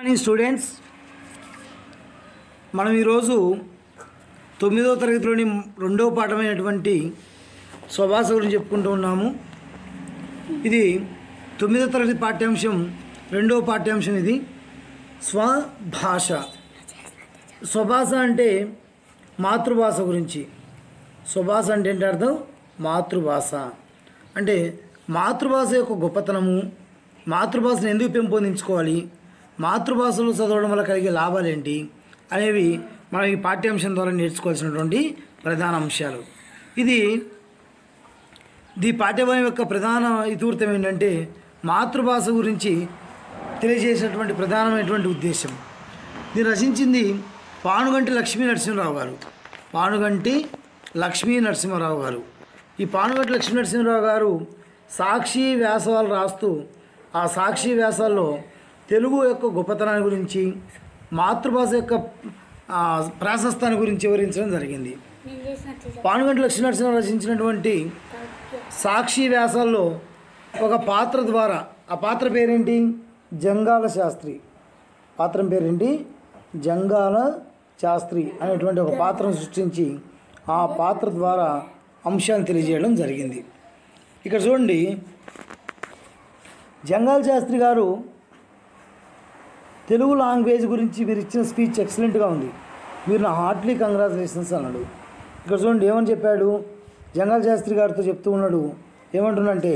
Morning students మనం ఈరోజు తొమ్మిదవ తరగతిలోని రెండవ పాఠమైనటువంటి స్వభాష గురించి చెప్పుకుంటూ ఉన్నాము ఇది తొమ్మిదవ తరగతి పాఠ్యాంశం రెండవ పాఠ్యాంశం ఇది స్వభాష స్వభాష అంటే మాతృభాష గురించి స్వభాష అంటే ఏంటి అర్థం మాతృభాష అంటే మాతృభాష యొక్క గొప్పతనము మాతృభాషను ఎందుకు పెంపొందించుకోవాలి మాతృభాషలో చదవడం వల్ల కలిగే లాభాలు ఏంటి అనేవి మనం ఈ పాఠ్యాంశం ద్వారా నేర్చుకోవాల్సినటువంటి ప్రధాన అంశాలు ఇది ఈ పాఠ్యభాగం యొక్క ప్రధాన ఇతివృత్తం ఏంటంటే మాతృభాష గురించి తెలియజేసేటువంటి ప్రధానమైనటువంటి ఉద్దేశం దీన్ని రచించింది పానుగంటి లక్ష్మీ నరసింహరావు గారు పానుగంటి లక్ష్మీ నరసింహారావు గారు ఈ పానుగంటి లక్ష్మీ నరసింహరావు గారు సాక్షి వ్యాసాలు రాస్తూ ఆ సాక్షి వ్యాసాల్లో తెలుగు యొక్క గొప్పతనాన్ని గురించి మాతృభాష యొక్క ఆ, ప్రాశస్తాన్ని గురించి వివరించడం జరిగింది నేను చేసిన పానుగంటి లక్ష్మీ నరసింహారావు రచించినటువంటి సాక్షి వ్యాసాల్లో ఒక పాత్ర ద్వారా ఆ పాత్ర పేరేంటి జంగాల శాస్త్రి పాత్ర పేరేంటి జంగాల శాస్త్రి అనేటువంటి ఒక పాత్రను సృష్టించి ఆ పాత్ర ద్వారా అంశాన్ని తెలియజేయడం జరిగింది ఇక్కడ చూడండి జంగాల శాస్త్రి గారు తెలుగు లాంగ్వేజ్ గురించి మీరు ఇచ్చిన స్పీచ్ ఎక్సలెంట్గా ఉంది మీరు నా హార్ట్లీ కంగ్రాచులేషన్స్ అన్నాడు ఇక్కడ చూడండి ఏమని చెప్పాడు జంగాల శాస్త్రి గారితో చెప్తూ ఉన్నాడు ఏమంటున్నంటే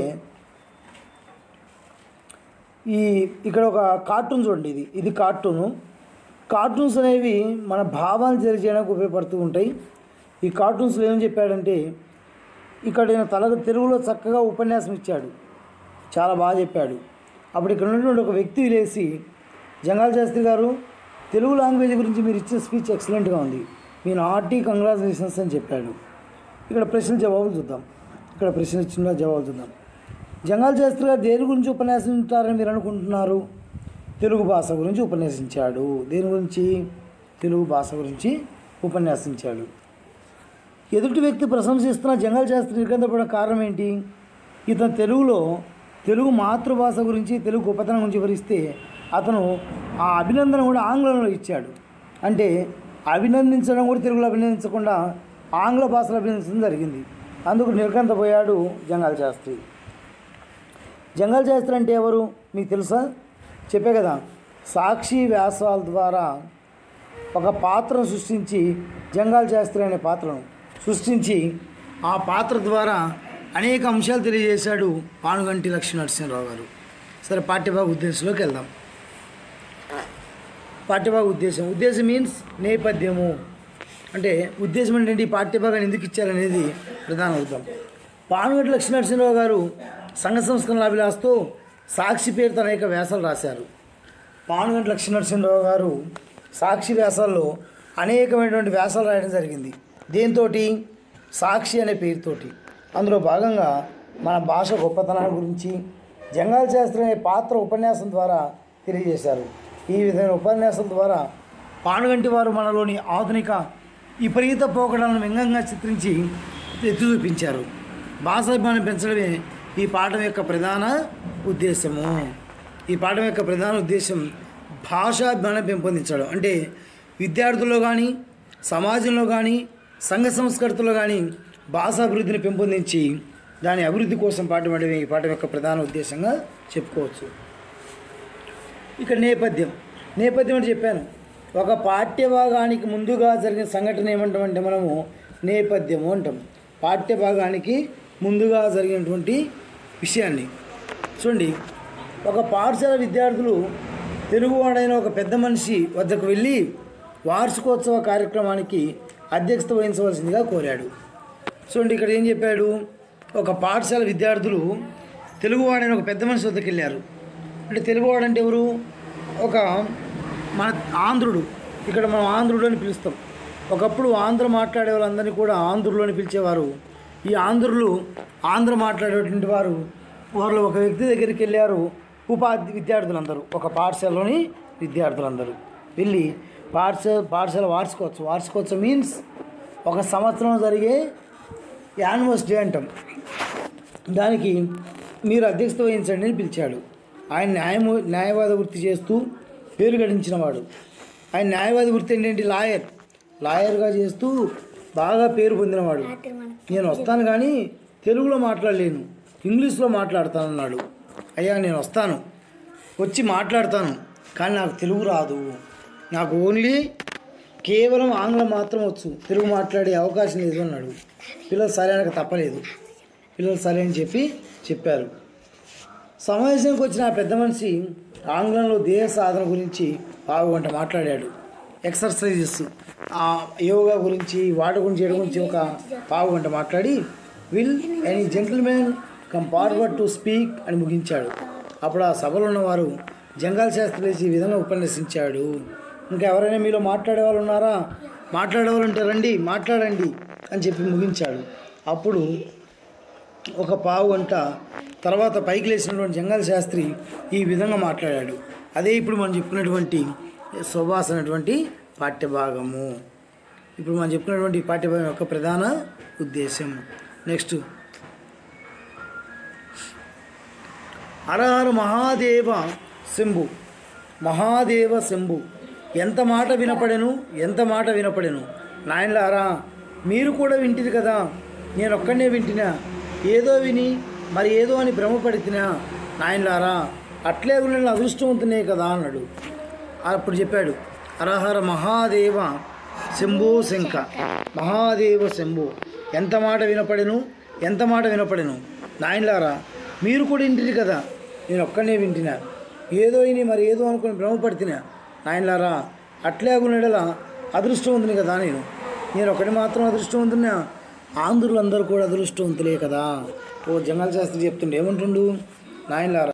ఈ ఇక్కడ ఒక కార్టూన్ చూడండి ఇది ఇది కార్టూను కార్టూన్స్ అనేవి మన భావాన్ని తెలియజేయడానికి ఉపయోగపడుతూ ఉంటాయి ఈ కార్టూన్స్లో ఏం చెప్పాడంటే ఇక్కడ ఈయన తల తెలుగులో చక్కగా ఉపన్యాసం ఇచ్చాడు చాలా బాగా చెప్పాడు అప్పుడు ఇక్కడ ఉన్నటువంటి ఒక వ్యక్తి లేచి జంగాల శాస్త్రి గారు తెలుగు లాంగ్వేజ్ గురించి మీరు ఇచ్చిన స్పీచ్ ఎక్సలెంట్గా ఉంది మీ నాటి కంగ్రాచులేషన్స్ అని చెప్పాడు ఇక్కడ ప్రశ్న జవాబులు చూద్దాం ఇక్కడ ప్రశ్న చిన్న జవాబు చూద్దాం జంగాల శాస్త్రి గారు దేని గురించి ఉపన్యాసించారని మీరు అనుకుంటున్నారు తెలుగు భాష గురించి ఉపన్యాసించాడు దేని గురించి తెలుగు భాష గురించి ఉపన్యాసించాడు ఎదుటి వ్యక్తి ప్రశంసిస్తున్న జంగల్ శాస్త్రి నిర్గంధపడిన కారణం ఏంటి ఇతను తెలుగులో తెలుగు మాతృభాష గురించి తెలుగు గొప్పతనం గురించి వివరిస్తే అతను ఆ అభినందన కూడా ఆంగ్లంలో ఇచ్చాడు అంటే అభినందించడం కూడా తెలుగులో అభినందించకుండా ఆంగ్ల భాషలో అభినందించడం జరిగింది అందుకు నిర్గంధపోయాడు జంగాల శాస్త్రి జంగల్ శాస్త్రి అంటే ఎవరు మీకు తెలుసా చెప్పే కదా సాక్షి వ్యాసాల ద్వారా ఒక పాత్రను సృష్టించి జంగాల్ శాస్త్రి అనే పాత్రను సృష్టించి ఆ పాత్ర ద్వారా అనేక అంశాలు తెలియజేశాడు పానుగంటి లక్ష్మీ నరసింహరావు గారు సరే పాఠ్యభాగ ఉద్దేశంలోకి వెళ్దాం పాఠ్యభాగ ఉద్దేశం ఉద్దేశం మీన్స్ నేపథ్యము అంటే ఉద్దేశం ఏంటంటే ఈ పాఠ్యభాగాన్ని ఎందుకు ఇచ్చారనేది ప్రధాన అర్థం పానుగంటి లక్ష్మీ నరసింహరావు గారు సంఘ సంస్కరణ అభిలాషతో సాక్షి పేరుతో అనేక వ్యాసాలు రాశారు పానుగంటి లక్ష్మీ నరసింహరావు గారు సాక్షి వ్యాసాల్లో అనేకమైనటువంటి వ్యాసాలు రాయడం జరిగింది దేంతో సాక్షి అనే పేరుతోటి అందులో భాగంగా మన భాష గొప్పతనాన్ని గురించి జంగాల శాస్త్రి అనే పాత్ర ఉపన్యాసం ద్వారా తెలియజేశారు ఈ విధమైన ఉపన్యాసం ద్వారా పానుగంటి వారు మనలోని ఆధునిక విపరీత పోకడాలను వ్యంగ్యంగా చిత్రించి ఎత్తి చూపించారు భాషాభిమానం పెంచడమే ఈ పాఠం యొక్క ప్రధాన ఉద్దేశము ఈ పాఠం యొక్క ప్రధాన ఉద్దేశం భాషాభిమానం పెంపొందించడం అంటే విద్యార్థుల్లో కానీ సమాజంలో కానీ సంఘ సంస్కృతిలో కానీ భాషాభివృద్ధిని పెంపొందించి దాని అభివృద్ధి కోసం పాటుపడమే ఈ పాఠం యొక్క ప్రధాన ఉద్దేశంగా చెప్పుకోవచ్చు ఇక్కడ నేపథ్యం నేపథ్యం అంటే చెప్పాను ఒక పాఠ్యభాగానికి ముందుగా జరిగిన సంఘటన ఏమంటామంటే మనము నేపథ్యము అంటాం పాఠ్యభాగానికి ముందుగా జరిగినటువంటి విషయాన్ని చూడండి ఒక పాఠశాల విద్యార్థులు తెలుగువాడైన ఒక పెద్ద మనిషి వద్దకు వెళ్ళి వార్షికోత్సవ కార్యక్రమానికి అధ్యక్షత వహించవలసిందిగా కోరాడు చూడండి ఇక్కడ ఏం చెప్పాడు ఒక పాఠశాల విద్యార్థులు తెలుగువాడైన ఒక పెద్ద మనిషి వద్దకు వెళ్ళారు అంటే తెలుగువాడు అంటే ఎవరు ఒక మన ఆంధ్రుడు ఇక్కడ మనం ఆంధ్రుడు అని పిలుస్తాం ఒకప్పుడు ఆంధ్ర మాట్లాడే వాళ్ళందరినీ కూడా ఆంధ్రులు అని పిలిచేవారు ఈ ఆంధ్రులు ఆంధ్ర మాట్లాడేటువంటి వారు వారిలో ఒక వ్యక్తి దగ్గరికి వెళ్ళారు ఉపాధి విద్యార్థులందరూ ఒక పాఠశాలలోని విద్యార్థులందరూ వెళ్ళి పాఠశాల పాఠశాల వార్షికోత్సవం వార్షికోత్సవం మీన్స్ ఒక సంవత్సరం జరిగే యానివర్స్ డే అంటాం దానికి మీరు అధ్యక్షత వహించండి అని పిలిచాడు ఆయన న్యాయము న్యాయవాద వృత్తి చేస్తూ పేరు గడించినవాడు ఆయన న్యాయవాది వృత్తి ఏంటంటే లాయర్ లాయర్గా చేస్తూ బాగా పేరు పొందినవాడు నేను వస్తాను కానీ తెలుగులో మాట్లాడలేను ఇంగ్లీష్లో మాట్లాడతానన్నాడు అయ్యా నేను వస్తాను వచ్చి మాట్లాడతాను కానీ నాకు తెలుగు రాదు నాకు ఓన్లీ కేవలం ఆంగ్లం మాత్రం వచ్చు తెలుగు మాట్లాడే అవకాశం లేదు అన్నాడు పిల్లలు సరే అనక తప్పలేదు పిల్లలు సరే అని చెప్పి చెప్పారు సమావేశానికి వచ్చిన ఆ పెద్ద మనిషి ఆంగ్లంలో దేహ సాధన గురించి పావు గంట మాట్లాడాడు ఎక్సర్సైజెస్ ఆ యోగా గురించి వాటి గురించి ఏడు గురించి ఒక పావు గంట మాట్లాడి will any gentlemen come forward to speak అని ముగించాడు అప్పుడు ఆ సభలో ఉన్నవారు జంగాల్ శాస్త్రి లేచి ఈ విధంగా ఉపన్యసించాడు ఇంకా ఎవరైనా మీలో మాట్లాడే వాళ్ళు ఉన్నారా మాట్లాడే వాళ్ళు ఉంటే రండి మాట్లాడండి అని చెప్పి ముగించాడు అప్పుడు ఒక పావు గంట తర్వాత పైకి లేచినటువంటి జంగల్ శాస్త్రి ఈ విధంగా మాట్లాడాడు అదే ఇప్పుడు మనం చెప్పుకున్నటువంటి సుభాష్ అనేటువంటి పాఠ్యభాగము ఇప్పుడు మనం చెప్పుకున్నటువంటి పాఠ్యభాగం యొక్క ప్రధాన ఉద్దేశం నెక్స్ట్ హరహర మహాదేవ శంభు మహాదేవ శంభు ఎంత మాట వినపడెను ఎంత మాట వినపడెను నాయనలారా మీరు కూడా వింటిది కదా నేను ఒక్కడనే వింటినా ఏదో విని మరి ఏదో అని భ్రమపడితినా నాయనలారా అట్లే ఉన్న అదృష్టవంతునే కదా అన్నాడు అప్పుడు చెప్పాడు హరహర మహాదేవ శంభో శంఖ మహాదేవ శంభు ఎంత మాట వినపడెను ఎంత మాట వినపడెను నాయనలారా మీరు కూడా వింటిది కదా నేను ఒక్కనే వింటినా ఏదో ఇని మరి ఏదో అనుకుని భ్రమపడితినా నాయనలారా అట్లే ఉండేలా అదృష్టవంతుని కదా నేను నేను ఒకటి మాత్రం అదృష్టవంతున్నా ఆంధ్రులందరూ కూడా అదృష్టవంతులే కదా ఓ జంగల్ శాస్త్రి చెప్తుండే ఏమంటుండు నాయనలారా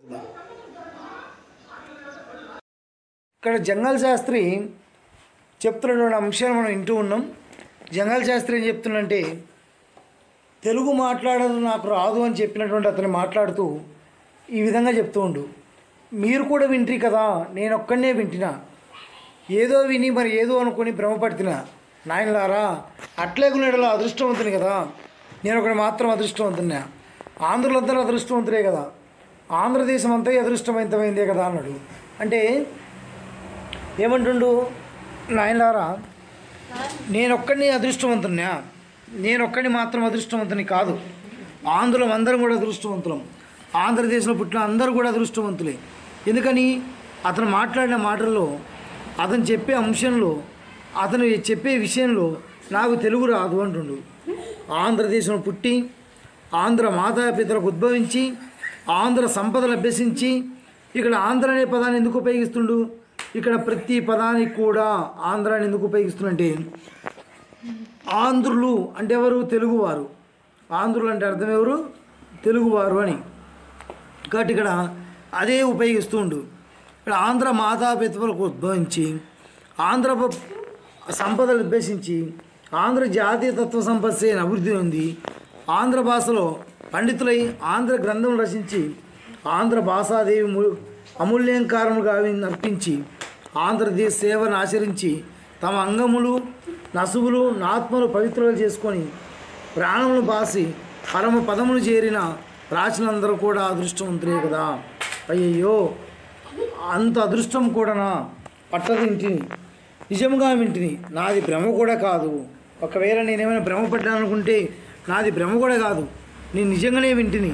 ఇక్కడ జంగల్ శాస్త్రి చెప్తున్నటువంటి అంశాలు మనం వింటూ ఉన్నాం జంగల్ శాస్త్రి ఏం చెప్తుండంటే తెలుగు మాట్లాడదు నాకు రాదు అని చెప్పినటువంటి అతను మాట్లాడుతూ ఈ విధంగా చెప్తూ ఉండు మీరు కూడా వింట్రీ కదా నేను ఒక్కడనే వింటినా ఏదో విని మరి ఏదో అనుకొని భ్రమపడుతున్నా నాయనలారా అట్లే కొనేటలో అదృష్టవంతుని కదా నేను ఒకటి మాత్రం అదృష్టవంతున్నా ఆంధ్రులందరూ అదృష్టవంతులే కదా ఆంధ్రదేశం అంతా అదృష్టవంతమైందే కదా అన్నాడు అంటే ఏమంటుండు నాయనలారా నేనొక్కడిని అదృష్టవంతున్నా నేనొక్కడిని మాత్రం అదృష్టవంతుని కాదు ఆంధ్రులం అందరం కూడా అదృష్టవంతులం ఆంధ్రదేశంలో పుట్టిన అందరూ కూడా అదృష్టవంతులే ఎందుకని అతను మాట్లాడిన మాటల్లో అతను చెప్పే అంశంలో అతను చెప్పే విషయంలో నాకు తెలుగు రాదు అంటుండు ఆంధ్రదేశంలో పుట్టి ఆంధ్ర మాతాపితలకు ఉద్భవించి ఆంధ్ర సంపదలు అభ్యసించి ఇక్కడ ఆంధ్ర అనే పదాన్ని ఎందుకు ఉపయోగిస్తుండు ఇక్కడ ప్రతి పదానికి కూడా ఆంధ్రాని ఎందుకు ఉపయోగిస్తుందంటే ఆంధ్రులు అంటే ఎవరు తెలుగువారు ఆంధ్రులు అంటే అర్థం ఎవరు తెలుగువారు అని కాబట్టి ఇక్కడ అదే ఉపయోగిస్తూ ఉండు ఇక్కడ ఆంధ్ర మాతాపితలకు ఉద్భవించి ఆంధ్ర ప- సంపదలు అభ్యసించి ఆంధ్ర జాతీయ తత్వ సంపత్తి అయిన అభివృద్ధి ఉంది ఆంధ్ర భాషలో పండితులై ఆంధ్ర గ్రంథం రచించి ఆంధ్ర భాషాదేవి ము- అమూల్యంకారము గావిని అర్పించి ఆంధ్రదేశ సేవను ఆచరించి తమ అంగములు నసువులు నాత్మలు పవిత్రులు చేసుకొని ప్రాణములు బాసి పరమ పదములు చేరిన ప్రాచీనందరూ కూడా అదృష్టవంతులే కదా అయ్యయ్యో అంత అదృష్టం కూడానా పట్టదు ఇంటిని నిజముగా వింటిని నాది భ్రమ కూడా కాదు ఒకవేళ నేనేమైనా భ్రమపడ్డాను అనుకుంటే నాది భ్రమ కూడా కాదు నేను నిజంగానే వింటిని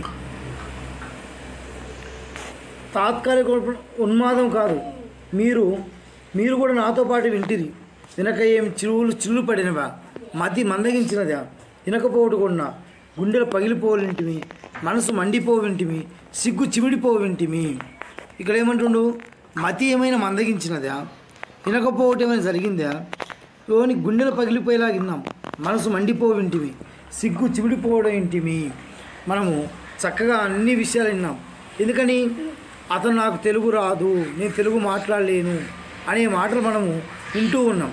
తాత్కాలిక ఉన్మాదం కాదు మీరు మీరు కూడా నాతో పాటు వింటిరి వినక ఏం చిరువులు చిల్లు పడినవా మతి మందగించినదా వినకపోవటు కొన్నా గుండెలు పగిలిపోవింటిమి మనసు మండిపోవింటిమి సిగ్గు చిమిడిపోవింటిమి ఇక్కడ ఏమంటుండు మతి ఏమైనా మందగించినదా వినకపోవటం ఏమైనా జరిగిందా లోని గుండెలు పగిలిపోయేలా విన్నాం మనసు మండిపోవింటిమి సిగ్గు చిమిడిపోవడం ఇంటిమి మనము చక్కగా అన్ని విషయాలు విన్నాం ఎందుకని అతను నాకు తెలుగు రాదు నేను తెలుగు మాట్లాడలేను అనే మాటలు మనము వింటూ ఉన్నాం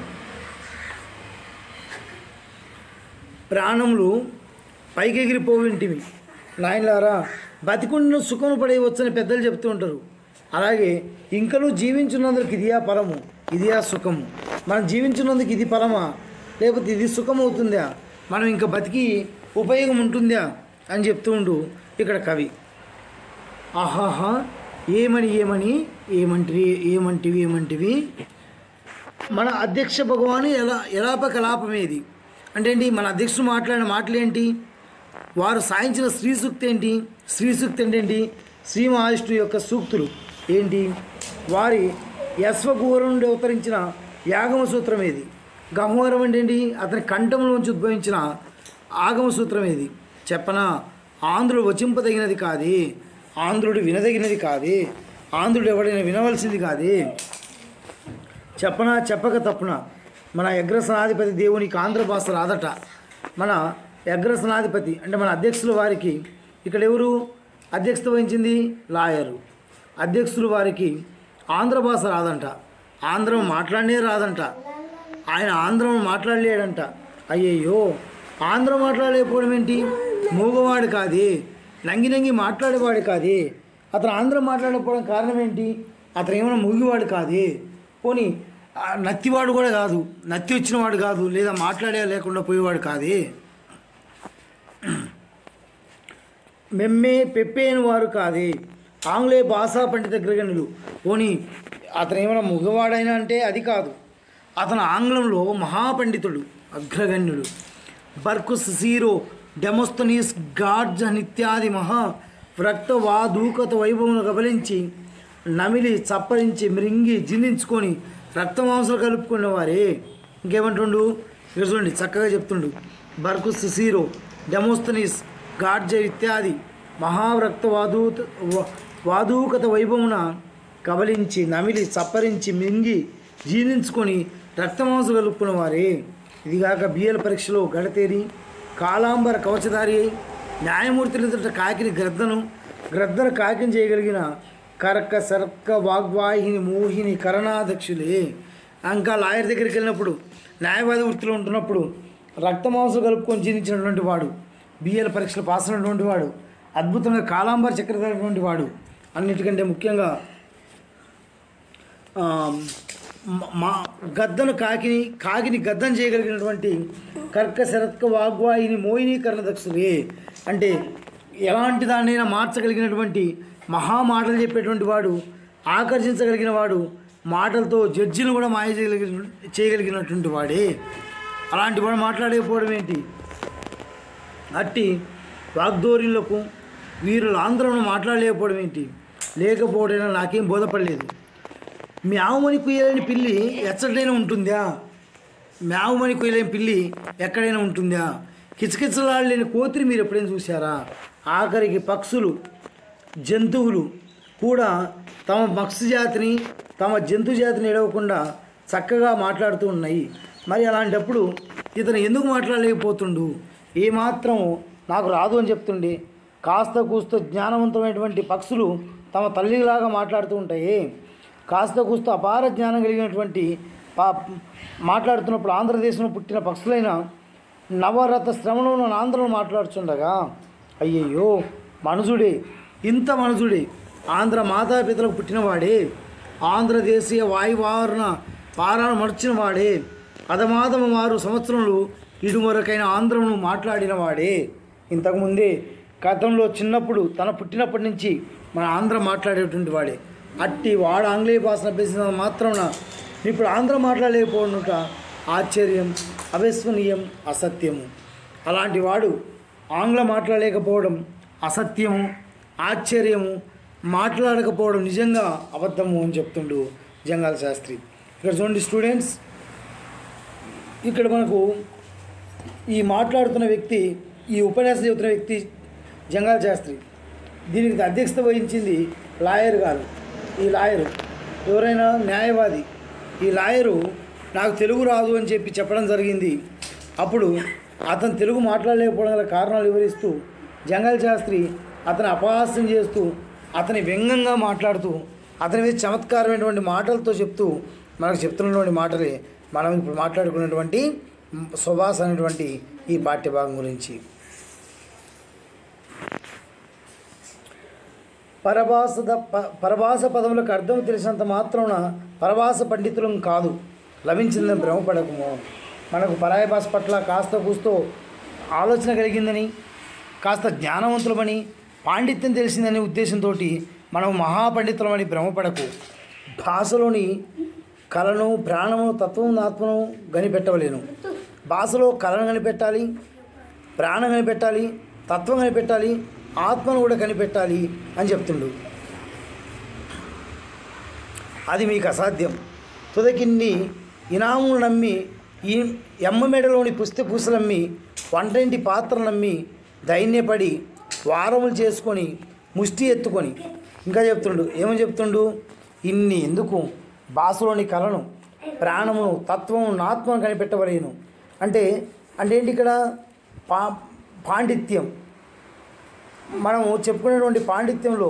ప్రాణములు పైకెగిరిపోవింటివి నాయనలారా బతికుండిన సుఖము పడేయవచ్చని పెద్దలు చెప్తూ ఉంటారు అలాగే ఇంకనూ జీవించున్నందుకు ఇదియా ఫలము ఇదియా సుఖము మనం జీవించున్నందుకు ఇది ఫలమా లేకపోతే ఇది సుఖం అవుతుందా మనం ఇంకా బతికి ఉపయోగం ఉంటుందా అని చెప్తూ ఉండు ఇక్కడ కవి ఆహాహా ఏమని ఏమని ఏమంటివి ఏమంటివి ఏమంటివి మన అధ్యక్ష భగవాను ఎలా ఎలాప కలాపమేది అంటే ఏంటి మన అధ్యక్షుడు మాట్లాడిన మాటలు ఏంటి వారు సాయించిన శ్రీ సూక్తి ఏంటి శ్రీ సూక్తి అంటే ఏంటి శ్రీ మహావిష్ణు యొక్క సూక్తులు ఏంటి వారి యశ్వగూరం నుండి అవతరించిన యాగమ సూత్రం ఏది గహ్వరం అంటే ఏంటి అతని కంఠంలోంచి ఉద్భవించిన ఆగమ సూత్రం ఏది చెప్పనా ఆంధ్రుడు వచింపదగినది కాదే ఆంధ్రుడు వినదగినది కాదే ఆంధ్రుడు ఎవడైనా వినవలసింది కాదే చెప్పనా చెప్పక తప్పున మన అగ్రసనాధిపతి దేవునికి ఆంధ్ర భాష రాదట మన అగ్రసనాధిపతి అంటే మన అధ్యక్షుల వారికి ఇక్కడ ఎవరు అధ్యక్షత వహించింది లాయరు అధ్యక్షులు వారికి ఆంధ్ర భాష రాదంట ఆంధ్రం మాట్లాడనే రాదంట ఆయన ఆంధ్రం మాట్లాడలేడంట అయ్యయ్యో ఆంధ్రం మాట్లాడలేకపోవడం ఏంటి మూగవాడు కాదే నంగి నంగి మాట్లాడేవాడు కాదే అతను ఆంధ్రం మాట్లాడకపోవడం కారణం ఏంటి అతను ఏమైనా మూగివాడు కాదే పోనీ ఆ నత్తివాడు కూడా కాదు నత్తి వచ్చినవాడు కాదు లేదా మాట్లాడే లేకుండా పోయేవాడు కాదే మెమ్మే పెప్పేని వారు కాదే ఆంగ్లేయ భాషా పండిత గ్రగణులు పోనీ అతను ఏమైనా మగవాడైనా అంటే అది కాదు అతను ఆంగ్లంలో మహాపండితుడు అగ్రగణ్యుడు బర్కుస్ సీరో డెమోస్తనీస్ గాడ్జ్ నిత్యాది మహా రక్తవాదూకత వైభవమును గబలించి నమిలి చప్పరించి మృంగి జిందించుకొని రక్తమాంసాలు కలుపుకున్న వారే ఇంకేమంటుండు ఇక్కడ చూడండి చక్కగా చెప్తుండు బర్కుస్ సీరో డెమోస్తనీస్ గాడ్జ ఇత్యాది మహారక్తవాదూత వ- వాదూకత వైభవమున కబలించి నమిలి చప్పరించి మింగి జీర్ణించుకొని రక్తమాంసం కలుపుకున్న వారే ఇదిగాక బిఎల్ పరీక్షలో గడతేరి కాలాంబర కవచధారి అయి న్యాయమూర్తుల కాకిని గ్రద్దను గ్రద్దను కాకిని చేయగలిగిన కరక సర్క వాగ్వాహిని మోహిని కరణాధ్యక్షులే ఇంకా లాయర్ దగ్గరికి వెళ్ళినప్పుడు న్యాయవాది వృత్తిలో ఉంటున్నప్పుడు రక్తమాంసం కలుపుకొని జీవించినటువంటి వాడు బిఎల్ పరీక్షలు పాస్ అయినటువంటి వాడు అద్భుతంగా కాలాంబర చక్రధారినటువంటి వాడు అన్నిటికంటే ముఖ్యంగా ఆ, మ- మా గద్దను కాకిని కాకిని గద్దం చేయగలిగినటువంటి కర్క శరత్క వాగ్వాయిని మోహినీకరణ దక్షులే అంటే ఎలాంటి దాన్నైనా మార్చగలిగినటువంటి మహా మాటలు చెప్పేటువంటి వాడు ఆకర్షించగలిగిన వాడు మాటలతో జడ్జిని కూడా మాయ చేయగలిగిన చేయగలిగినటువంటి వాడే అలాంటి వాడు మాట్లాడకపోవడం ఏంటి అట్టి వాగ్దోరిలకు వీరులు ఆంధ్రను మాట్లాడలేకపోవడం ఏంటి లేకపోవడం నాకేం బోధపడలేదు మ్యావుమని కుయ్యలేని పిల్లి ఎచ్చటైనా ఉంటుందా మ్యావుమని కుయ్యలేని పిల్లి ఎక్కడైనా ఉంటుందా కిచకిచలాడలేని కోతిని మీరు ఎప్పుడైనా చూసారా ఆఖరికి పక్షులు జంతువులు కూడా తమ పక్షి జాతిని తమ జంతు జాతిని ఎడవకుండా చక్కగా మాట్లాడుతూ ఉన్నాయి మరి అలాంటప్పుడు ఇతను ఎందుకు మాట్లాడలేకపోతుండు ఏమాత్రం నాకు రాదు అని చెప్తుండే కాస్త కూస్త జ్ఞానవంతమైనటువంటి పక్షులు తమ తల్లిలాగా మాట్లాడుతూ ఉంటాయి కాస్త కూస్త అపార జ్ఞానం కలిగినటువంటి పా మాట్లాడుతున్నప్పుడు ఆంధ్రదేశంలో పుట్టిన పక్షులైన నవరథ శ్రమణంలో ఆంధ్రలో మాట్లాడుచుండగా అయ్యయ్యో మనుజుడే ఇంత మనుజుడే ఆంధ్ర మాతాపితలకు పుట్టినవాడే ఆంధ్రదేశీయ వాయువారణ పారాను మర్చిన వాడే అధమాధమ వారు సంవత్సరంలో ఇడుమరకైన ఆంధ్రమును మాట్లాడిన వాడే ఇంతకుముందే గతంలో చిన్నప్పుడు తన పుట్టినప్పటి నుంచి మన ఆంధ్ర మాట్లాడేటువంటి వాడే అట్టి వాడు ఆంగ్లేయ భాషను అభ్యసించిన మాత్రమున ఇప్పుడు ఆంధ్ర మాట్లాడలేకపోవనుట ఆశ్చర్యం అవిశ్వనీయం అసత్యము అలాంటి వాడు ఆంగ్లం మాట్లాడలేకపోవడం అసత్యము ఆశ్చర్యము మాట్లాడకపోవడం నిజంగా అబద్ధము అని చెప్తుండు జంగాల శాస్త్రి ఇక్కడ చూడండి స్టూడెంట్స్ ఇక్కడ మనకు ఈ మాట్లాడుతున్న వ్యక్తి ఈ ఉపన్యాసం చెబుతున్న వ్యక్తి జంగాల శాస్త్రి దీనికి అధ్యక్షత వహించింది లాయర్ గారు ఈ లాయరు ఎవరైనా న్యాయవాది ఈ లాయరు నాకు తెలుగు రాదు అని చెప్పి చెప్పడం జరిగింది అప్పుడు అతను తెలుగు మాట్లాడలేకపోవడం గల కారణాలు వివరిస్తూ జంగల్ శాస్త్రి అతని అపహాస్యం చేస్తూ అతని వ్యంగ్యంగా మాట్లాడుతూ అతని మీద చమత్కారమైనటువంటి మాటలతో చెప్తూ మనకు చెప్తున్నటువంటి మాటలే మనం ఇప్పుడు మాట్లాడుకున్నటువంటి సుభాష్ అనేటువంటి ఈ పాఠ్యభాగం గురించి పరభాష ప- పరభాష పదములకు అర్థం తెలిసినంత మాత్రాన పరభాష పండితులం కాదు లభించిందని భ్రమపడకము మనకు పరాయ భాష పట్ల కాస్త కూస్తో ఆలోచన కలిగిందని కాస్త జ్ఞానవంతులమని పాండిత్యం తెలిసిందనే ఉద్దేశంతో మనం మహాపండితులమని భ్రమపడకు భాషలోని కళను ప్రాణము తత్వం ఆత్మను కనిపెట్టవలేను భాషలో కళను కనిపెట్టాలి ప్రాణం కనిపెట్టాలి తత్వం కనిపెట్టాలి ఆత్మను కూడా కనిపెట్టాలి అని చెప్తుండు అది మీకు అసాధ్యం తుదకిన్ని ఇనాములు నమ్మి ఈ ఎమ్మ మెడలోని పుస్తె పూసలమ్మి వంటింటి పాత్రలు నమ్మి దైన్యపడి వారములు చేసుకొని ముష్టి ఎత్తుకొని ఇంకా చెప్తుండు ఏమని చెప్తుండు ఇన్ని ఎందుకు భాషలోని కళను ప్రాణమును తత్వము ఆత్మను కనిపెట్టవలేను అంటే అంటే ఏంటి ఇక్కడ పా పాండిత్యం మనము చెప్పుకునేటువంటి పాండిత్యంలో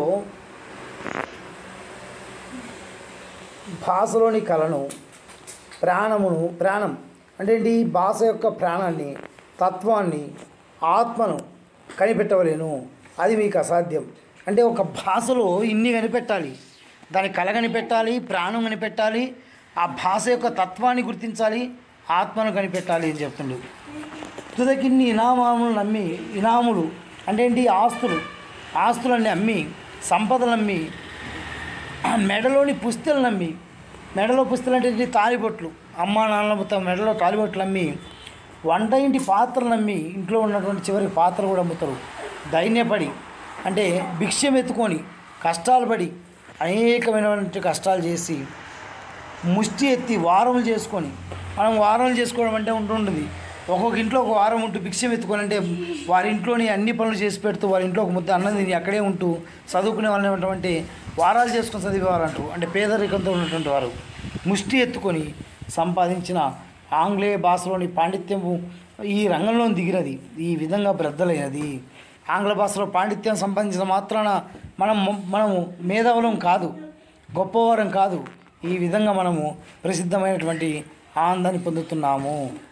భాషలోని కళను ప్రాణమును ప్రాణం అంటే ఏంటి భాష యొక్క ప్రాణాన్ని తత్వాన్ని ఆత్మను కనిపెట్టవలేను అది మీకు అసాధ్యం అంటే ఒక భాషలో ఇన్ని కనిపెట్టాలి దాని కళ కనిపెట్టాలి ప్రాణం కనిపెట్టాలి ఆ భాష యొక్క తత్వాన్ని గుర్తించాలి ఆత్మను కనిపెట్టాలి అని చెప్తుండు తుదకిన్ని ఇనామాములు నమ్మి ఇనాములు అంటే ఏంటి ఆస్తులు ఆస్తులన్నీ అమ్మి సంపదలు అమ్మి మెడలోని పుస్తెలు నమ్మి మెడలో పుస్తలు అంటే ఏంటి? తాలిబొట్లు అమ్మ నాన్న మొత్తం మెడలో తాలిబొట్లు అమ్మి వంట ఇంటి పాత్రలు అమ్మి ఇంట్లో ఉన్నటువంటి చివరి పాత్రలు కూడా అమ్ముతారు దైన్యపడి అంటే భిక్షం ఎత్తుకొని కష్టాలు పడి అనేకమైనటువంటి కష్టాలు చేసి ముష్టి ఎత్తి వారములు చేసుకొని మనం వారాలు చేసుకోవడం అంటే ఉంటుంటుంది ఒక్కొక్క ఇంట్లో ఒక వారం ఉంటూ భిక్షం ఎత్తుకొని అంటే వారి ఇంట్లోని అన్ని పనులు చేసి పెడుతూ వారి ఇంట్లో ఒక ముద్ద అన్నం తిని అక్కడే ఉంటూ చదువుకునే వాళ్ళని ఉన్నటువంటి వారాలు చేసుకొని చదివేవారంటారు అంటే పేదరికంతో ఉన్నటువంటి వారు ముష్టి ఎత్తుకొని సంపాదించిన ఆంగ్లేయ భాషలోని పాండిత్యము ఈ రంగంలో దిగినది ఈ విధంగా బ్రద్దలైనది ఆంగ్ల భాషలో పాండిత్యం సంపాదించిన మాత్రాన మనం మనము మేధావులం కాదు గొప్పవారం కాదు ఈ విధంగా మనము ప్రసిద్ధమైనటువంటి ఆనందాన్ని పొందుతున్నాము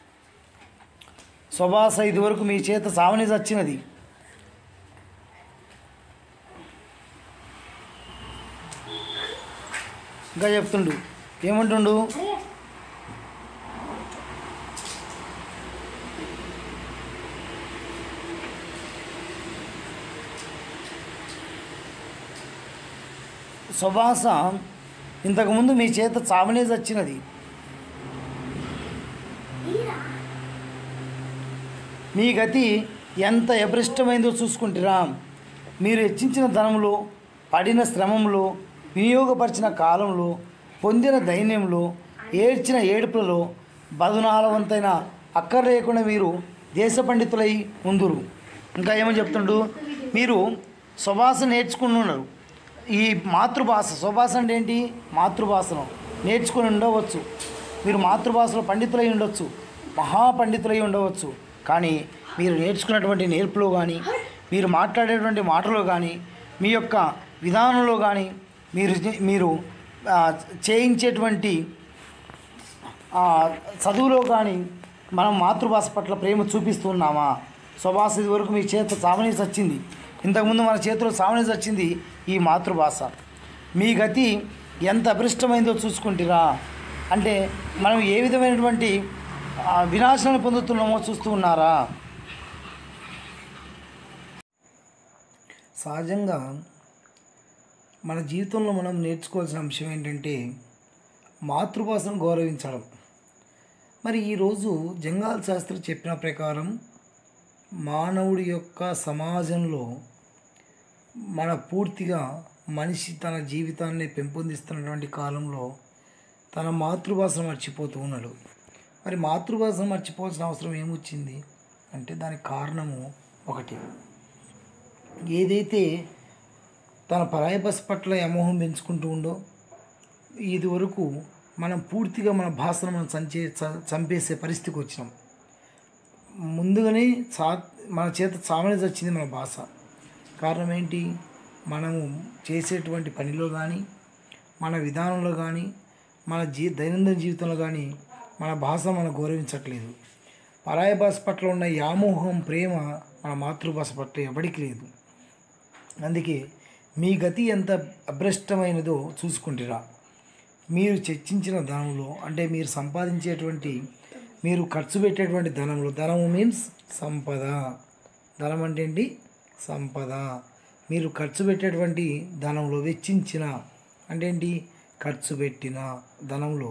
స్వభాస ఇదివరకు మీ చేత సావని వచ్చినది ఇంకా చెప్తుండు ఏమంటుండు సుభాస ఇంతకుముందు మీ చేత చావనే వచ్చినది మీ గతి ఎంత అభృష్టమైందో చూసుకుంటారా మీరు హెచ్చించిన ధనంలో పడిన శ్రమంలో వినియోగపరిచిన కాలంలో పొందిన దైన్యంలో ఏడ్చిన ఏడుపులలో బదునాలవంతైన అక్కర లేకుండా మీరు దేశ పండితులై ఉందురు ఇంకా ఏమని చెప్తుండు మీరు స్వభాష నేర్చుకుని ఉన్నారు ఈ మాతృభాష స్వభాష అంటే ఏంటి మాతృభాషను నేర్చుకుని ఉండవచ్చు మీరు మాతృభాషలో పండితులై ఉండొచ్చు మహాపండితులై ఉండవచ్చు కానీ మీరు నేర్చుకున్నటువంటి నేర్పులో కానీ మీరు మాట్లాడేటువంటి మాటలో కానీ మీ యొక్క విధానంలో కానీ మీరు మీరు ఆ, చేయించేటువంటి ఆ, చదువులో కానీ మనం మాతృభాష పట్ల ప్రేమ చూపిస్తున్నామా స్వభాష ఇది వరకు మీ చేత సావనీసి వచ్చింది ఇంతకుముందు మన చేతిలో సావనీసి వచ్చింది ఈ మాతృభాష మీ గతి ఎంత అభృష్టమైందో చూసుకుంటారా అంటే మనం ఏ విధమైనటువంటి ఆ, వినాశనాన్ని పొందుతున్నామో చూస్తూ ఉన్నారా సహజంగా మన జీవితంలో మనం నేర్చుకోవాల్సిన అంశం ఏంటంటే మాతృభాషను గౌరవించడం మరి ఈరోజు జంగాల్ శాస్త్రి చెప్పిన ప్రకారం మానవుడి యొక్క సమాజంలో మన పూర్తిగా మనిషి తన జీవితాన్ని పెంపొందిస్తున్నటువంటి కాలంలో తన మాతృభాషను మర్చిపోతూ ఉన్నాడు మరి మాతృభాషను మర్చిపోవాల్సిన అవసరం ఏమొచ్చింది అంటే దానికి కారణము ఒకటి ఏదైతే తన పరాయి బస్ పట్ల అమోహం పెంచుకుంటూ ఉండో ఇది వరకు మనం పూర్తిగా మన భాషను మనం సంచే చ- చంపేసే పరిస్థితికి వచ్చినాం ముందుగానే చా మన చేత చావనేది వచ్చింది మన భాష కారణం ఏంటి మనము చేసేటువంటి పనిలో కానీ మన విధానంలో కానీ మన జీ దైనందిన జీవితంలో కానీ మన భాష మనం గౌరవించట్లేదు పరాయ భాష పట్ల ఉన్న వ్యామోహం ప్రేమ మన మాతృభాష పట్ల ఎవరికి లేదు అందుకే మీ గతి ఎంత అభ్రష్టమైనదో చూసుకుంటారా మీరు చర్చించిన ధనంలో అంటే మీరు సంపాదించేటువంటి మీరు ఖర్చు పెట్టేటువంటి ధనంలో ధనము మీన్స్ సంపద ధనం అంటే ఏంటి సంపద మీరు ఖర్చు పెట్టేటువంటి ధనంలో వెచ్చించిన అంటే ఏంటి ఖర్చు పెట్టిన ధనంలో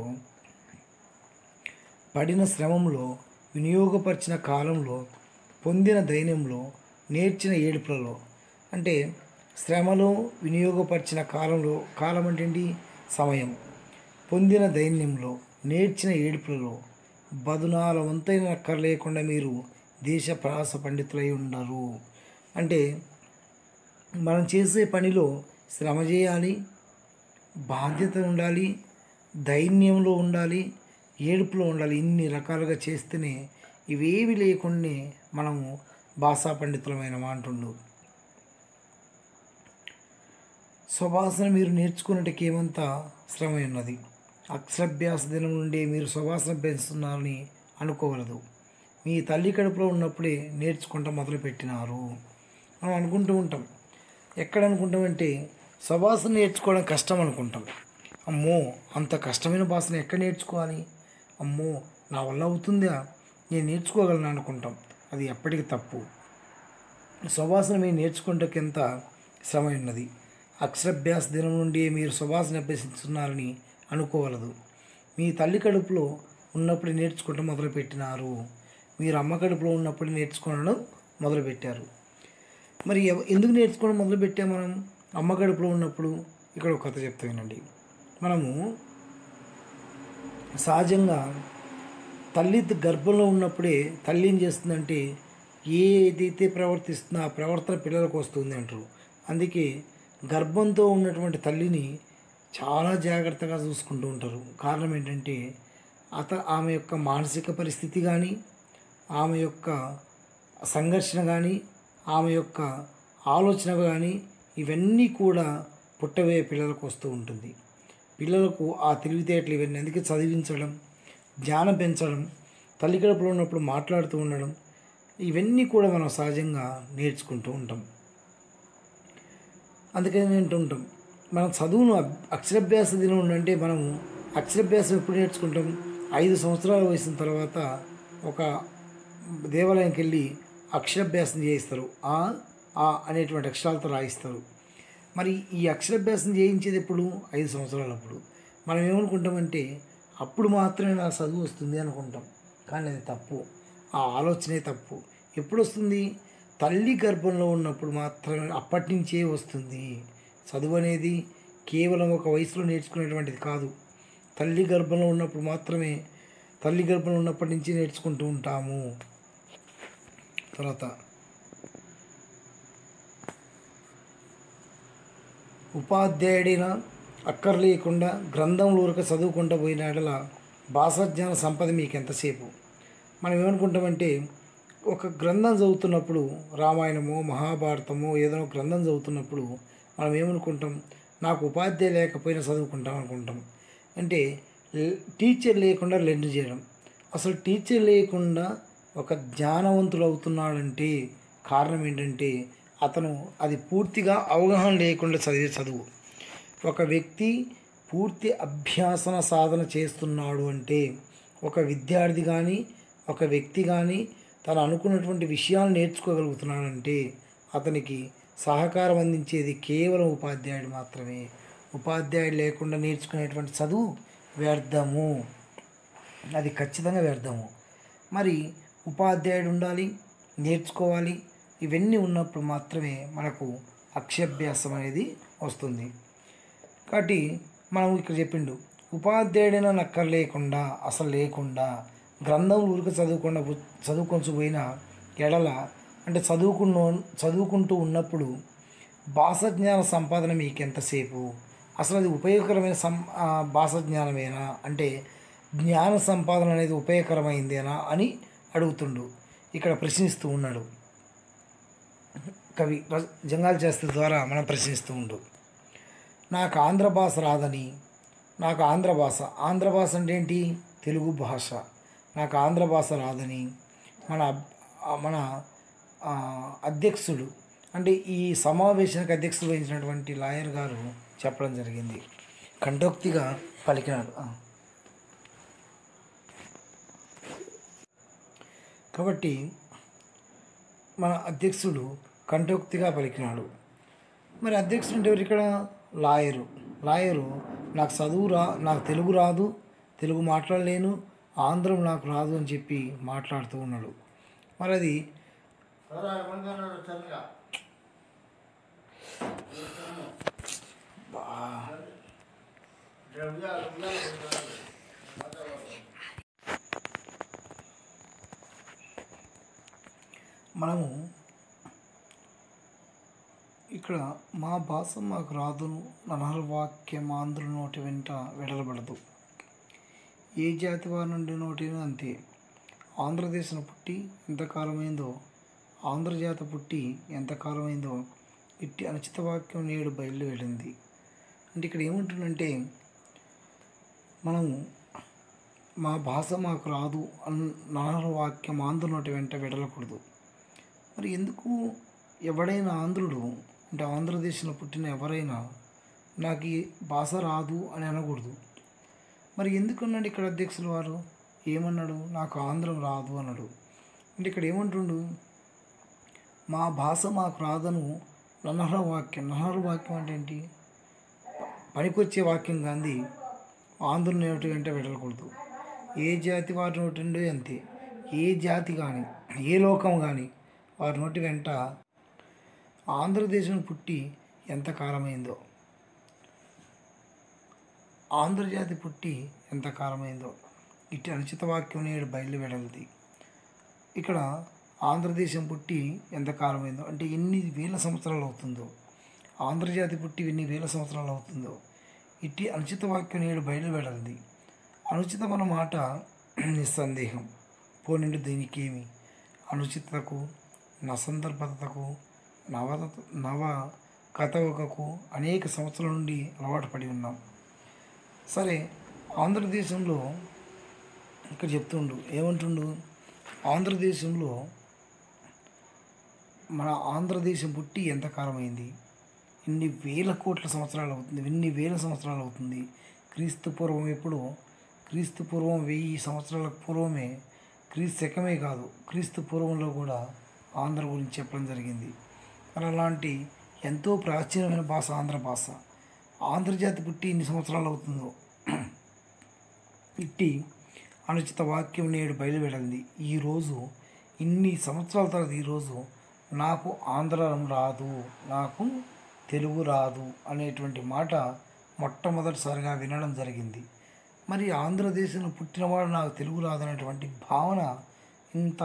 పడిన శ్రమంలో వినియోగపరిచిన కాలంలో పొందిన దైన్యంలో నేర్చిన ఏడుపులలో అంటే శ్రమలో వినియోగపరిచిన కాలంలో కాలం అంటే ఏంటి సమయం పొందిన దైన్యంలో నేర్చిన ఏడుపులలో బదునాల వంతైన అక్కర లేకుండా మీరు దేశ ప్రాస పండితులై ఉండరు అంటే మనం చేసే పనిలో శ్రమ చేయాలి బాధ్యత ఉండాలి దైన్యంలో ఉండాలి ఏడుపులో ఉండాలి ఇన్ని రకాలుగా చేస్తేనే ఇవేవి లేకుండా మనము భాషా పండితులమైన అంటుండు స్వభాసన మీరు నేర్చుకున్నట్టుకి ఏమంత శ్రమ ఉన్నది అక్షరాభ్యాస దినం నుండి మీరు స్వభాసన పెంచుతున్నారని అనుకోగలదు మీ తల్లి కడుపులో ఉన్నప్పుడే నేర్చుకుంటా మొదలుపెట్టినారు మనం అనుకుంటూ ఉంటాం ఎక్కడ అనుకుంటామంటే స్వభాసన నేర్చుకోవడం కష్టం అనుకుంటాం అమ్మో అంత కష్టమైన భాషను ఎక్కడ నేర్చుకోవాలి అమ్మో నా వల్ల అవుతుందా నేను నేర్చుకోగలను అనుకుంటాం అది ఎప్పటికీ తప్పు స్వభాసన మీరు నేర్చుకుంటకి ఎంత శ్రమ ఉన్నది అక్షరాభ్యాస దినం నుండి మీరు స్వభాసన అభ్యసిస్తున్నారని అనుకోవలదు మీ తల్లి కడుపులో ఉన్నప్పుడు నేర్చుకుంటూ మొదలుపెట్టినారు మీరు అమ్మ కడుపులో ఉన్నప్పుడు నేర్చుకోవడం మొదలుపెట్టారు మరి ఎవ- ఎందుకు నేర్చుకోవడం మొదలుపెట్టాం మనం అమ్మ కడుపులో ఉన్నప్పుడు ఇక్కడ ఒక కథ చెప్తా వినండి మనము సహజంగా తల్లి గర్భంలో ఉన్నప్పుడే తల్లి ఏం చేస్తుందంటే ఏదైతే ప్రవర్తిస్తుందో ఆ ప్రవర్తన పిల్లలకు వస్తుంది అంటారు అందుకే గర్భంతో ఉన్నటువంటి తల్లిని చాలా జాగ్రత్తగా చూసుకుంటూ ఉంటారు కారణం ఏంటంటే అత ఆమె యొక్క మానసిక పరిస్థితి కానీ ఆమె యొక్క సంఘర్షణ కానీ ఆమె యొక్క ఆలోచన కానీ ఇవన్నీ కూడా పుట్టవే పిల్లలకు వస్తూ ఉంటుంది పిల్లలకు ఆ తెలివితేటలు ఇవన్నీ అందుకే చదివించడం జ్ఞానం పెంచడం తల్లి కడుపులో ఉన్నప్పుడు మాట్లాడుతూ ఉండడం ఇవన్నీ కూడా మనం సహజంగా నేర్చుకుంటూ ఉంటాం అందుకని వింటుంటాం మనం చదువును అబ్- అక్షరాభ్యాస దినం అంటే మనము అక్షరాభ్యాసం ఎప్పుడు నేర్చుకుంటాం ఐదు సంవత్సరాల వయసు తర్వాత ఒక దేవాలయానికి వెళ్ళి అక్షరాభ్యాసం చేయిస్తారు ఆ ఆ అనేటువంటి అక్షరాలతో రాయిస్తారు మరి ఈ అక్షరాభ్యాసం చేయించేది ఎప్పుడు ఐదు సంవత్సరాలప్పుడు మనం ఏమనుకుంటామంటే అప్పుడు మాత్రమే నాకు చదువు వస్తుంది అనుకుంటాం కానీ అది తప్పు ఆ ఆలోచనే తప్పు ఎప్పుడు వస్తుంది తల్లి గర్భంలో ఉన్నప్పుడు మాత్రమే అప్పటి నుంచే వస్తుంది చదువు అనేది కేవలం ఒక వయసులో నేర్చుకునేటువంటిది కాదు తల్లి గర్భంలో ఉన్నప్పుడు మాత్రమే తల్లి గర్భంలో ఉన్నప్పటి నుంచి నేర్చుకుంటూ ఉంటాము తర్వాత ఉపాధ్యాయుడైన అక్కర్లేకుండా గ్రంథంలో ఊరక చదువుకుంటూ పోయిన ఎడల భాషాజ్ఞాన సంపద మీకు ఎంతసేపు మనం ఏమనుకుంటామంటే ఒక గ్రంథం చదువుతున్నప్పుడు రామాయణమో మహాభారతమో ఏదైనా ఒక గ్రంథం చదువుతున్నప్పుడు మనం ఏమనుకుంటాం నాకు ఉపాధ్యాయ లేకపోయినా చదువుకుంటాం అనుకుంటాం అంటే ల్- టీచర్ లేకుండా లెండ్ చేయడం అసలు టీచర్ లేకుండా ఒక జ్ఞానవంతుడు అవుతున్నాడంటే కారణం ఏంటంటే అతను అది పూర్తిగా అవగాహన లేకుండా చదివే చదువు ఒక వ్యక్తి పూర్తి అభ్యాసన సాధన చేస్తున్నాడు అంటే ఒక విద్యార్థి కానీ ఒక వ్యక్తి కానీ తను అనుకున్నటువంటి విషయాలు నేర్చుకోగలుగుతున్నాడంటే అతనికి సహకారం అందించేది కేవలం ఉపాధ్యాయుడు మాత్రమే ఉపాధ్యాయుడు లేకుండా నేర్చుకునేటువంటి చదువు వ్యర్థము అది ఖచ్చితంగా వ్యర్థము మరి ఉపాధ్యాయుడు ఉండాలి నేర్చుకోవాలి ఇవన్నీ ఉన్నప్పుడు మాత్రమే మనకు అక్షరాభ్యాసం అనేది వస్తుంది కాబట్టి మనం ఇక్కడ చెప్పిండు ఉపాధ్యాయుడైనా నక్కర్ లేకుండా అసలు లేకుండా గ్రంథం ఊరికి చదువుకుండా చదువుకొని పోయిన ఎడల అంటే చదువుకున్న చదువుకుంటూ ఉన్నప్పుడు భాష జ్ఞాన సంపాదన మీకు ఎంతసేపు అసలు అది ఉపయోగకరమైన సం ఆ, భాష జ్ఞానమేనా అంటే జ్ఞాన సంపాదన అనేది ఉపయోగకరమైందేనా అని అడుగుతుండు ఇక్కడ ప్రశ్నిస్తూ ఉన్నాడు కవి ర- జంగాల్ శాస్త్రి ద్వారా మనం ప్రశ్నిస్తూ ఉండు నాకు ఆంధ్ర భాష రాదని నాకు ఆంధ్ర భాష ఆంధ్ర భాష అంటే ఏంటి తెలుగు భాష నాకు ఆంధ్ర భాష రాదని మన అబ్- ఆ మన ఆ, అధ్యక్షుడు అంటే ఈ సమావేశానికి అధ్యక్షుడు వహించినటువంటి లాయర్ గారు చెప్పడం జరిగింది కంఠోక్తిగా పలికినాడు ఆ. కాబట్టి మన అధ్యక్షుడు కంఠోక్తిగా పలికినాడు మరి అధ్యక్షుడు అంటే ఎవరు ఇక్కడ లాయరు లాయరు నాకు చదువు రా నాకు తెలుగు రాదు తెలుగు మాట్లాడలేను ఆంధ్రం నాకు రాదు అని చెప్పి మాట్లాడుతూ ఉన్నాడు మరి అది మనము ఇక్కడ మా భాష మాకు రాదును ననహర్వాక్యం ఆంధ్రుల నోటి వెంట వెడలబడదు ఏ జాతి వారి నుండి నోటిను అంతే ఆంధ్రదేశం పుట్టి ఎంతకాలమైందో ఆంధ్రజాత పుట్టి ఎంతకాలమైందో ఇట్టి అనుచిత వాక్యం నేడు బయలు వెళ్ళింది అంటే ఇక్కడ ఏముంటుందంటే మనము మా భాష మాకు రాదు అన్న ననహర వాక్యం ఆంధ్ర నోటి వెంట వెడలకూడదు మరి ఎందుకు ఎవడైనా ఆంధ్రుడు అంటే ఆంధ్రదేశంలో పుట్టిన ఎవరైనా నాకు ఈ భాష రాదు అని అనకూడదు మరి ఎందుకన్నాడు ఇక్కడ అధ్యక్షులు వారు ఏమన్నాడు నాకు ఆంధ్రం రాదు అన్నాడు అంటే ఇక్కడ ఏమంటుండు మా భాష మాకు రాదను ననహర వాక్యం ననహర వాక్యం అంటే ఏంటి పనికొచ్చే వాక్యం గాంధీ ఆంధ్రుల నోటి వెంట వెళ్ళకూడదు ఏ జాతి వారి నోటి నుండి అంతే ఏ జాతి కానీ ఏ లోకం కానీ వారి నోటి వెంట ఆంధ్రదేశం పుట్టి ఎంత కాలమైందో ఆంధ్రజాతి పుట్టి ఎంత కాలమైందో ఇట్టి అనుచిత వాక్యం నేడు బయలు వెడలది ఇక్కడ ఆంధ్రదేశం పుట్టి ఎంత కాలమైందో అంటే ఎన్ని వేల సంవత్సరాలు అవుతుందో ఆంధ్రజాతి పుట్టి ఎన్ని వేల సంవత్సరాలు అవుతుందో ఇట్టి అనుచిత వాక్యం నేడు బయలు వెడలది అనుచితమైన మాట నిస్సందేహం పోనిండు దీనికేమి అనుచితకు నసందర్భతకు నవ నవ కథవకకు అనేక సంవత్సరాల నుండి అలవాటు పడి ఉన్నాం సరే ఆంధ్రదేశంలో ఇక్కడ చెప్తుండు ఏమంటుండు ఆంధ్రదేశంలో మన ఆంధ్రదేశం పుట్టి ఎంతకాలం అయింది ఇన్ని వేల కోట్ల సంవత్సరాలు అవుతుంది ఎన్ని వేల సంవత్సరాలు అవుతుంది క్రీస్తు పూర్వం ఎప్పుడు క్రీస్తు పూర్వం వెయ్యి సంవత్సరాల పూర్వమే క్రీస్తు శకమే కాదు క్రీస్తు పూర్వంలో కూడా ఆంధ్ర గురించి చెప్పడం జరిగింది మరి అలాంటి ఎంతో ప్రాచీనమైన భాష ఆంధ్ర భాష ఆంధ్రజాతి పుట్టి ఇన్ని సంవత్సరాలు అవుతుందో ఇట్టి అనుచిత వాక్యం నేడు బయలువెడలింది ఈరోజు ఇన్ని సంవత్సరాల తర్వాత ఈరోజు నాకు ఆంధ్రం రాదు నాకు తెలుగు రాదు అనేటువంటి మాట మొట్టమొదటిసారిగా వినడం జరిగింది మరి ఆంధ్రదేశంలో పుట్టినవాడు నాకు తెలుగు రాదు అనేటువంటి భావన ఇంత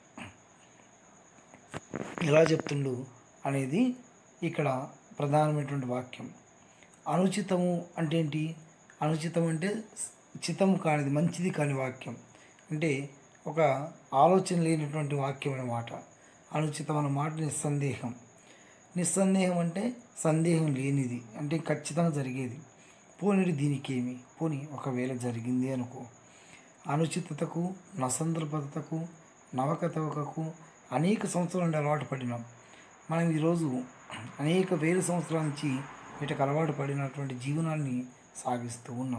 ఎలా చెప్తుండు అనేది ఇక్కడ ప్రధానమైనటువంటి వాక్యం అనుచితము అంటే ఏంటి అనుచితం అంటే చితం కానిది మంచిది కాని వాక్యం అంటే ఒక ఆలోచన లేనటువంటి వాక్యం అన్నమాట అనుచితం అన్న మాట నిస్సందేహం నిస్సందేహం అంటే సందేహం లేనిది అంటే ఖచ్చితంగా జరిగేది పోనీ దీనికేమి పోనీ ఒకవేళ జరిగింది అనుకో అనుచితతకు నసందర్భతకు నవకథవకకు అనేక సంవత్సరాల నుండి అలవాటు పడినాం మనం ఈరోజు అనేక వేల సంవత్సరాల నుంచి వీటికి అలవాటు పడినటువంటి జీవనాన్ని సాగిస్తూ ఉన్నాం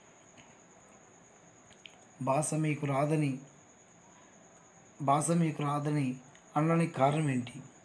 భాష మీకు రాదని భాష మీకు రాదని అనడానికి కారణం ఏంటి